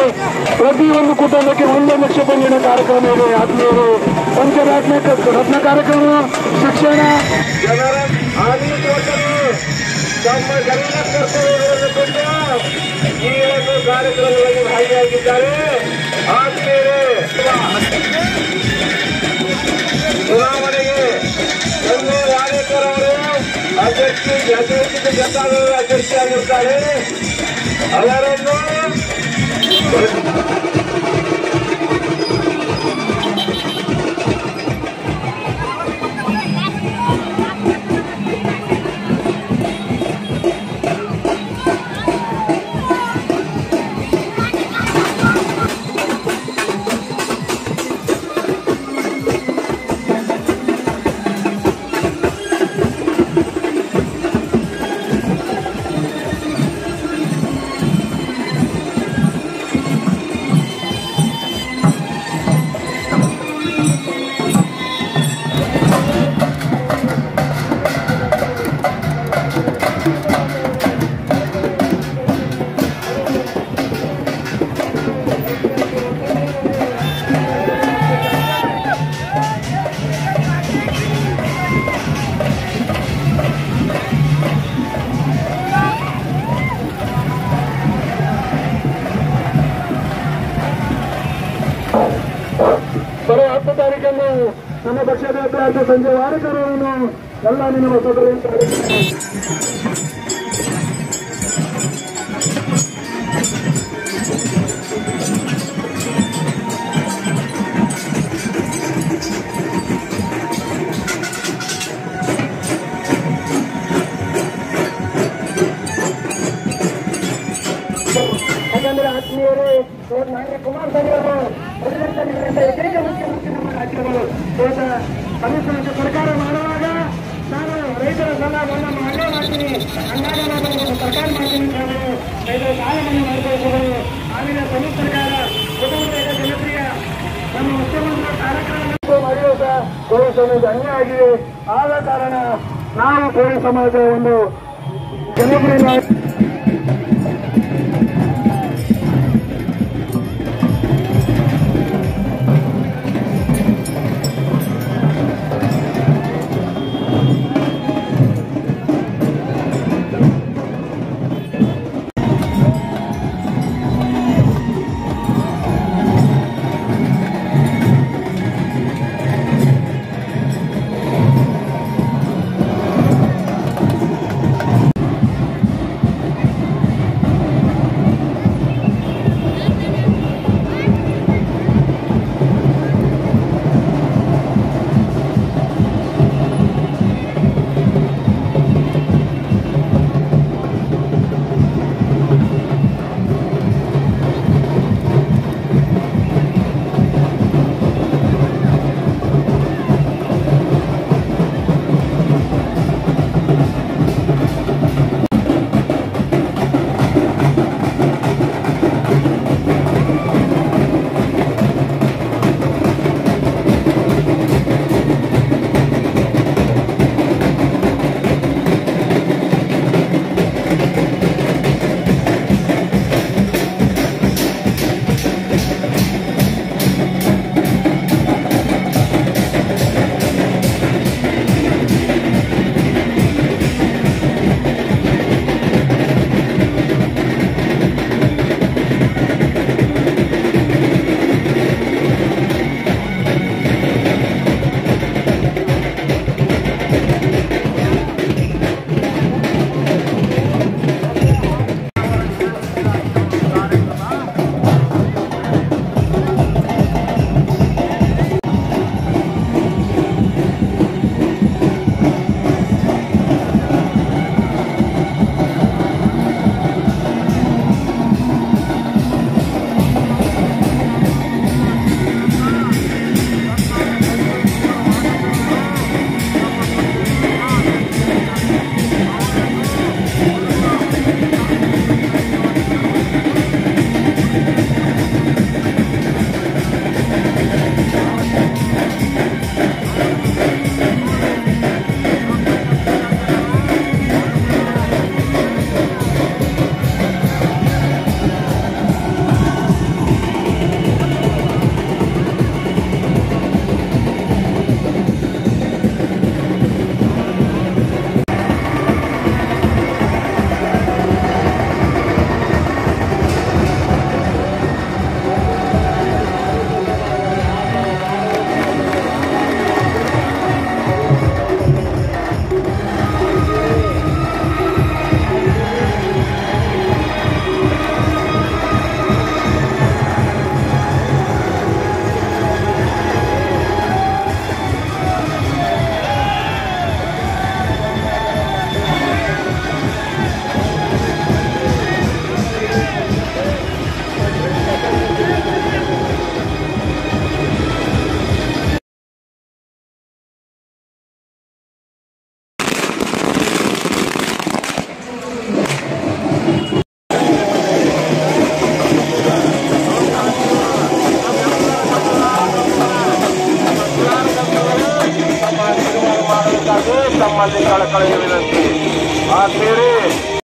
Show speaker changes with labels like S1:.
S1: ಪ್ರತಿಯೊಂದು ಕುಟುಂಬಕ್ಕೆ ಒಂದು ಲಕ್ಷ ರೂಪಾಯಿ ನೀಡೋ ಕಾರ್ಯಕ್ರಮ ಇದೆ ಆತ್ಮೀಯರು ಪಂಚರತ್ನ ರತ್ನ ಕಾರ್ಯಕ್ರಮ ಶಿಕ್ಷಣ
S2: ಜನರ ಆಡಳಿತವನ್ನು ತಮ್ಮ ಎಲ್ಲ ಕರ್ತವ್ಯಗಳನ್ನು ಬಿಟ್ಟು ಈ ಒಂದು ಕಾರ್ಯಕ್ರಮಗಳಲ್ಲಿ ಭಾಗಿಯಾಗಿದ್ದಾರೆ ಆದ್ಮೇಲೆ ಚುನಾವಣೆಗೆ ಒಂದು ವಾಡೇಕರ್ ಅವರು ಅಧ್ಯಕ್ಷ ಅಧ್ಯಕ್ಷ ಜನತಾದಳದ ಅಧ್ಯಕ್ಷರಾಗಿರ್ತಾರೆ ಅವರನ್ನು
S1: ಬರೋ ಹತ್ತು ತಾರೀಕನ್ನು ನಮ್ಮ ಪಕ್ಷದ ಅಭ್ಯರ್ಥಿ ಸಂಜೆ ವಾರಕರನ್ನು ಎಲ್ಲ ನಿಮ್ಮ ಸದಸ್ಯರು ಯಾಕಂದ್ರೆ ಆತ್ಮೀಯರು ಇವತ್ತು ನಾಳೆ ಕುಮಾರಸ್ವಾಮಿ ಅವರು ಪ್ರತಿನಿಧಿಸಿದಂತ ಏಕೈಕ ಮುಖ್ಯಮಂತ್ರಿ ನಮ್ಮ ರಾಜ್ಯಗಳು ಇವತ್ತು ಸಮ್ಮಿಶ್ರ ಸರ್ಕಾರ ಮಾಡುವಾಗ ನಾನು ರೈತರ ಸಾಲ ಮನ್ನಾ ಮಾಡಲೇ ಮಾಡ್ತೀನಿ ಹಂಗಾಗಿ ನಾನು ಒಂದು ಸರ್ಕಾರ ಮಾಡ್ತೀನಿ ಅಂತ ಹೇಳಿದ್ರು ರೈತರ ಸಾಲ ಮನ್ನಾ ಮಾಡಿಕೊಳ್ತಾರೆ ಆಮೇಲೆ ಸಮ್ಮಿಶ್ರ ಸರ್ಕಾರ ಕುಟುಂಬದ ಜನಪ್ರಿಯ ನಮ್ಮ ಮುಖ್ಯಮಂತ್ರಿ ಕಾರ್ಯಕ್ರಮ ಮಾಡಿರುವಾಗ ಕೋಳಿ ಸಮಾಜ ಅನ್ಯಾಯ ಆಗಿದೆ ಆದ ಕಾರಣ ನಾವು ಕೋಳಿ ಸಮಾಜ ಒಂದು ಜನಪ್ರಿಯ
S2: ಕಳೆಯುವಿನ